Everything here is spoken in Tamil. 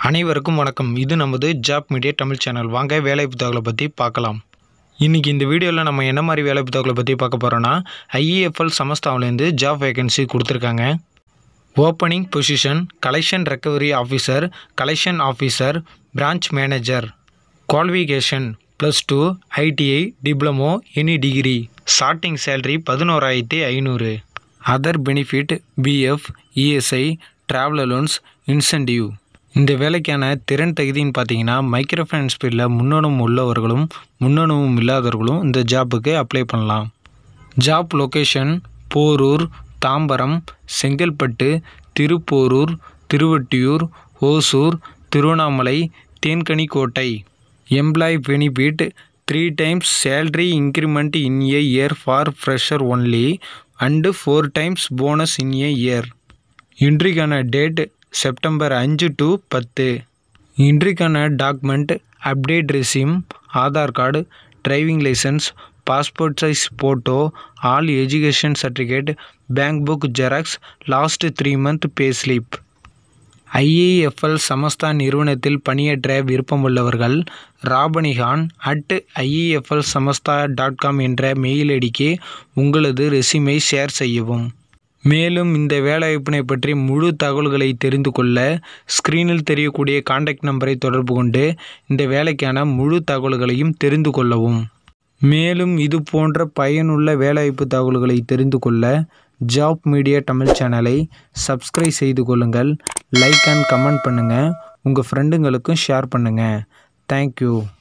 அனைவருக்கும் வணக்கம் இது நமது ஜாப் மீடியா தமிழ் சேனல் வாங்க வேலை புத்தகங்களை பற்றி பார்க்கலாம் இன்றைக்கி இந்த வீடியோவில் நம்ம என்ன மாதிரி வேலை புத்தகங்களை பற்றி பார்க்க போகிறோன்னா ஐஇஎஃப்எல் சமஸ்தாவிலேருந்து ஜாப் வேகன்சி கொடுத்துருக்காங்க opening position collection recovery officer collection officer branch manager qualification plus two ITI diploma any degree starting salary பதினோராயிரத்தி ஐநூறு other benefit PF ESI travel allowance incentive இந்த வேலைக்கான திறன் தகுதின்னு பார்த்தீங்கன்னா மைக்ரோ ஃபைனான்ஸ் ஃபீல்டில் முன்னனும் உள்ளவர்களும் முன்னனும் இல்லாதவர்களும் இந்த ஜாப்புக்கு அப்ளை பண்ணலாம் job location Porur Tambaram Chengalpattu Thiruporur Thiruvottiyur Hosur Tiruvannamalai Denkanikottai employee benefit three times salary increment in a year for fresher only and four times bonus in a year இன்றைக்கான டேட் செப்டம்பர் அஞ்சு டு பத்து இன்றைக்கான document update resume Aadhaar card driving licence passport size photo all education certificate bank book xerox last three month pay slip IIFL Samasta நிறுவனத்தில் பணியாற்ற விருப்பமுள்ளவர்கள் ராபனிகான் at IIFL Samasta dot com என்ற மெயில் ஐடிக்கு உங்களது ரெசியூமை ஷேர் செய்யவும் மேலும் இந்த வேலைவாய்ப்பினை பற்றி முழு தகவல்களை தெரிந்து கொள்ள ஸ்க்ரீனில் தெரியக்கூடிய காண்டாக்ட் நம்பரை தொடர்பு கொண்டு இந்த வேலைக்கான முழு தகவல்களையும் தெரிந்து கொள்ளவும் மேலும் இது போன்ற பயனுள்ள வேலைவாய்ப்பு தகவல்களை தெரிந்து கொள்ள ஜாப் மீடியா தமிழ் சேனலை சப்ஸ்கிரைப் செய்து கொள்ளுங்கள் லைக் அண்ட் கமெண்ட் பண்ணுங்கள் உங்கள் ஃப்ரெண்டுங்களுக்கும் ஷேர் பண்ணுங்கள் தேங்க்யூ